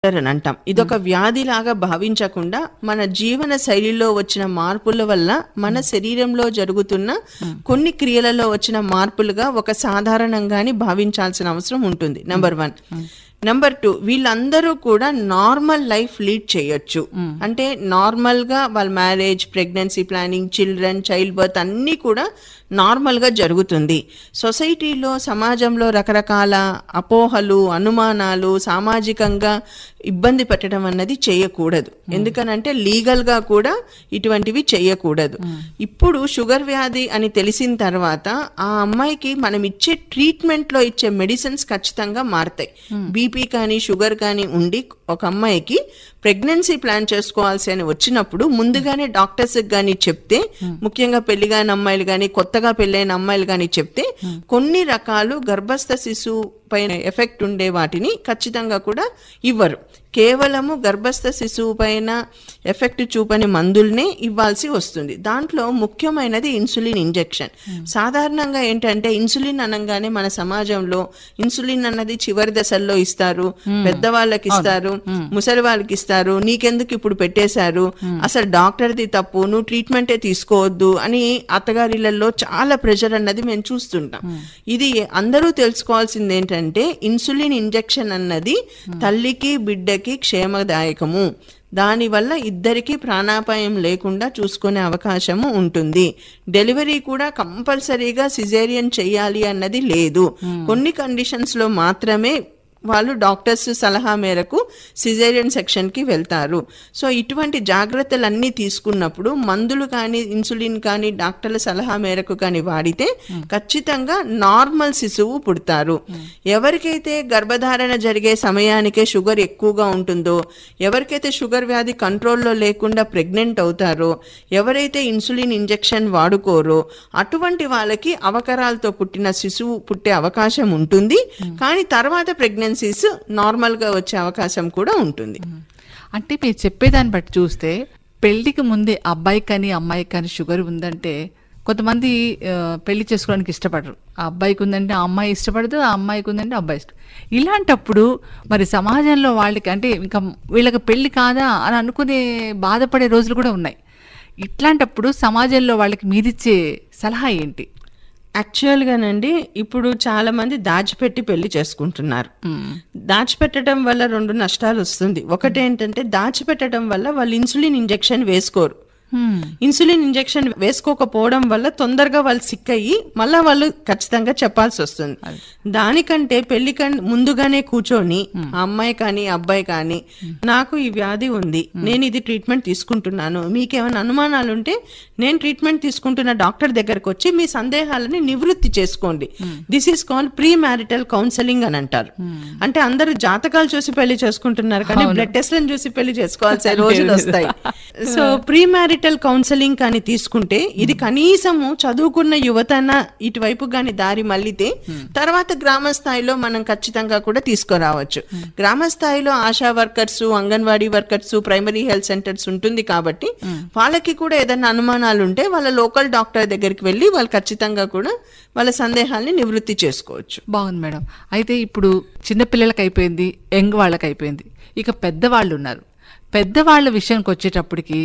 అని అంటాం ఇదొక వ్యాధిలాగా భావించకుండా మన జీవన శైలిలో వచ్చిన మార్పుల వల్ల మన శరీరంలో జరుగుతున్న కొన్ని క్రియలలో వచ్చిన మార్పులుగా ఒక సాధారణంగాని భావించాల్సిన అవసరం ఉంటుంది నంబర్ వన్ నంబర్ టూ వీళ్ళందరూ కూడా నార్మల్ లైఫ్ లీడ్ చేయొచ్చు అంటే నార్మల్ గా వాళ్ళ marriage pregnancy planning children child birth అన్నీ కూడా నార్మల్ గా జరుగుతుంది సొసైటీలో సమాజంలో రకరకాల అపోహలు అనుమానాలు సామాజికంగా ఇబ్బంది పెట్టడం అన్నది చేయకూడదు ఎందుకనంటే లీగల్ గా కూడా ఇటువంటివి చేయకూడదు ఇప్పుడు షుగర్ వ్యాధి అని తెలిసిన తర్వాత ఆ అమ్మాయికి మనం ఇచ్చే ట్రీట్మెంట్ లో ఇచ్చే మెడిసిన్స్ ఖచ్చితంగా మారతాయి బీపీ కానీ షుగర్ కానీ ఉండి ఒక అమ్మాయికి ప్రెగ్నెన్సీ ప్లాన్ చేసుకోవాల్సి అని వచ్చినప్పుడు ముందుగానే డాక్టర్స్ కానీ చెప్తే ముఖ్యంగా పెళ్లిగాని అమ్మాయిలు కానీ కొత్తగా పెళ్ళైన అమ్మాయిలు కానీ చెప్తే కొన్ని రకాలు గర్భస్థ శిశువు పైన ఎఫెక్ట్ ఉండే వాటిని ఖచ్చితంగా కూడా ఇవ్వరు కేవలము గర్భస్థ శిశువు పైన ఎఫెక్ట్ చూపని మందుల్నే ఇవ్వాల్సి వస్తుంది దాంట్లో ముఖ్యమైనది ఇన్సులిన్ ఇంజెక్షన్ సాధారణంగా ఏంటంటే ఇన్సులిన్ అనగానే మన సమాజంలో ఇన్సులిన్ అన్నది చివరి దశల్లో ఇస్తారు పెద్దవాళ్ళకి ఇస్తారు ముసలి వాళ్ళకి ఇస్తారు నీకెందుకు ఇప్పుడు పెట్టేశారు అసలు డాక్టర్ది తప్పు నువ్వు ట్రీట్మెంటే తీసుకోవద్దు అని అత్తగారిళ్లలో చాలా ప్రెషర్ అన్నది మేము చూస్తుంటాం ఇది అందరూ తెలుసుకోవాల్సింది ఏంటంటే ఇన్సులిన్ ఇంజెక్షన్ అన్నది తల్లికి బిడ్డకి క్షేమదాయకము దానివల్ల ఇద్దరికి ప్రాణాపాయం లేకుండా చూసుకునే అవకాశము ఉంటుంది డెలివరీ కూడా కంపల్సరీగా సిజేరియన్ చేయాలి అన్నది లేదు కొన్ని కండిషన్స్ లో మాత్రమే వాళ్ళు డాక్టర్స్ సలహా మేరకు సిజేరియన్ సెక్షన్కి వెళ్తారు సో ఇటువంటి జాగ్రత్తలన్నీ తీసుకున్నప్పుడు మందులు కానీ ఇన్సులిన్ కానీ డాక్టర్ల సలహా మేరకు కానీ వాడితే ఖచ్చితంగా నార్మల్ శిశువు పుడతారు ఎవరికైతే గర్భధారణ జరిగే సమయానికే షుగర్ ఎక్కువగా ఉంటుందో ఎవరికైతే షుగర్ వ్యాధి కంట్రోల్లో లేకుండా ప్రెగ్నెంట్ అవుతారో ఎవరైతే ఇన్సులిన్ ఇంజెక్షన్ వాడుకోరో అటువంటి వాళ్ళకి అవకరాలతో పుట్టిన శిశువు పుట్టే అవకాశం ఉంటుంది కానీ తర్వాత ప్రెగ్నెన్సీస్ నార్మల్గా వచ్చే అవకాశం కూడా ఉంటుంది అంటే మీరు చెప్పేదాన్ని బట్టి చూస్తే పెళ్లికి ముందే అబ్బాయి కానీ అమ్మాయి కానీ షుగర్ ఉందంటే కొంతమంది ఆ, పెళ్లి చేసుకోవడానికి ఇష్టపడరు ఆ అబ్బాయికి ఉందంటే ఆ అమ్మాయి ఇష్టపడదు ఆ అమ్మాయికి ఉందంటే ఆ అబ్బాయి ఇష్టం ఇలాంటప్పుడు మరి సమాజంలో వాళ్ళకి అంటే ఇంకా వీళ్ళకి పెళ్లి కాదా అని అనుకునే బాధపడే రోజులు కూడా ఉన్నాయి ఇట్లాంటప్పుడు సమాజంలో వాళ్ళకి మీరిచ్చే సలహా ఏంటి యాక్చువల్గానండి ఇప్పుడు చాలా మంది దాచిపెట్టి పెళ్లి చేసుకుంటున్నారు దాచిపెట్టడం వల్ల రెండు నష్టాలు వస్తుంది ఒకటి ఏంటంటే దాచిపెట్టడం వల్ల వాళ్ళు ఇన్సులిన్ ఇంజెక్షన్ వేసుకోరు హ్మ్. ఇన్సులిన్ ఇంజెక్షన్ వేసుకోకపోవడం వల్ల తొందరగా వాళ్ళు సిక్ అయ్యి మళ్ళా వాళ్ళు ఖచ్చితంగా చెప్పాల్సి వస్తుంది దానికంటే పెళ్లి కన్ ముందుగానే కూర్చొని ఆ అమ్మాయి కానీ అబ్బాయి కానీ నాకు ఈ వ్యాధి ఉంది నేను ఇది ట్రీట్మెంట్ తీసుకుంటున్నాను మీకేమైనా అనుమానాలు ఉంటే నేను ట్రీట్మెంట్ తీసుకుంటున్న డాక్టర్ దగ్గరకు వచ్చి మీ సందేహాలని నివృత్తి చేసుకోండి this is called pre marital counselling అని అంటారు అంటే అందరూ జాతకాలు చూసి పెళ్లి చేసుకుంటున్నారు కానీ బ్లడ్ టెస్ట్లను చూసి పెళ్లి చేసుకోవాల్సిన రోజులు వస్తాయి సో ప్రీ మ్యారిటల్ కౌన్సిలింగ్ కానీ తీసుకుంటే ఇది కనీసము చదువుకున్న యువతన ఇటువైపు కానీ దారి మళ్ళితే తర్వాత గ్రామ స్థాయిలో మనం ఖచ్చితంగా కూడా తీసుకురావచ్చు గ్రామ స్థాయిలో ASHA workers Anganwadi workers primary health centres ఉంటుంది కాబట్టి వాళ్ళకి కూడా ఏదైనా అనుమానాలు ఉంటే వాళ్ళ లోకల్ డాక్టర్ దగ్గరికి వెళ్ళి వాళ్ళు ఖచ్చితంగా కూడా వాళ్ళ సందేహాల్ని నివృత్తి చేసుకోవచ్చు బాగుంది మేడం అయితే ఇప్పుడు చిన్నపిల్లలకి అయిపోయింది యంగ్ వాళ్ళకి అయిపోయింది ఇక పెద్దవాళ్ళు ఉన్నారు పెద్దవాళ్ళ విషయానికి వచ్చేటప్పటికి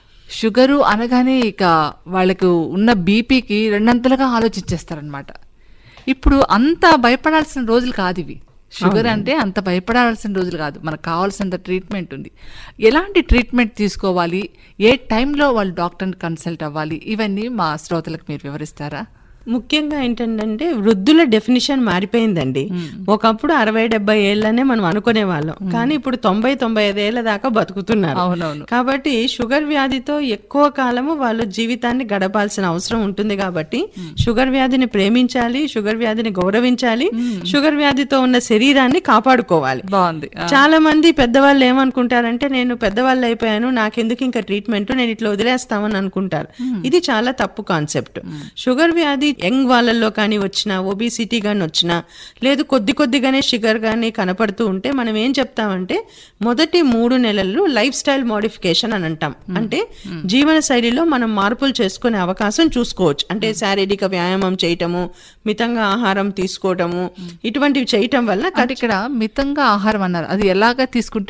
షుగరు అనగానే ఇక వాళ్ళకు ఉన్న బీపీకి రెండంతలుగా ఆలోచించేస్తారనమాట ఇప్పుడు అంత భయపడాల్సిన రోజులు కాదు ఇవి షుగర్ అంటే అంత భయపడాల్సిన రోజులు కాదు మనకు కావాల్సినంత ట్రీట్మెంట్ ఉంది ఎలాంటి ట్రీట్మెంట్ తీసుకోవాలి ఏ టైంలో వాళ్ళు డాక్టర్ని కన్సల్ట్ అవ్వాలి ఇవన్నీ మా శ్రోతలకు మీరు వివరిస్తారా ముఖ్యంగా ఏంటంటే వృద్ధుల డెఫినిషన్ మారిపోయిందండి ఒకప్పుడు అరవై డెబ్బై ఏళ్ళనే మనం అనుకునే వాళ్ళం కానీ ఇప్పుడు తొంభై తొంభై ఐదు ఏళ్ళ దాకా బతుకుతున్నారు అవునవును కాబట్టి షుగర్ వ్యాధితో ఎక్కువ కాలము వాళ్ళు జీవితాన్ని గడపాల్సిన అవసరం ఉంటుంది కాబట్టి షుగర్ వ్యాధిని ప్రేమించాలి షుగర్ వ్యాధిని గౌరవించాలి షుగర్ వ్యాధితో ఉన్న శరీరాన్ని కాపాడుకోవాలి బాగుంది ఆ, చాలా మంది పెద్దవాళ్ళు ఏమనుకుంటారంటే నేను పెద్దవాళ్ళు అయిపోయాను నాకెందుకు ఇంకా ట్రీట్మెంట్ నేను ఇట్లా వదిలేస్తామని అనుకుంటారు ఇది చాలా తప్పు కాన్సెప్ట్ షుగర్ వ్యాధి యంగ్ వాళ్ళల్లో కానీ వచ్చినా ఒబిసిటీ కానీ వచ్చినా లేదు కొద్ది కొద్దిగానే షుగర్ కానీ కనపడుతూ ఉంటే మనం ఏం చెప్తామంటే మొదటి మూడు నెలలు లైఫ్ స్టైల్ మోడిఫికేషన్ అని అంటాం అంటే జీవన శైలిలో మనం మార్పులు చేసుకునే అవకాశం చూసుకోవచ్చు అంటే శారీరక వ్యాయామం చేయటము మితంగా ఆహారం తీసుకోవటము ఇటువంటివి చేయటం వల్ల అంటే ఇక్కడ మితంగా ఆహారం అన్నారు అది ఎలాగా తీసుకుంటే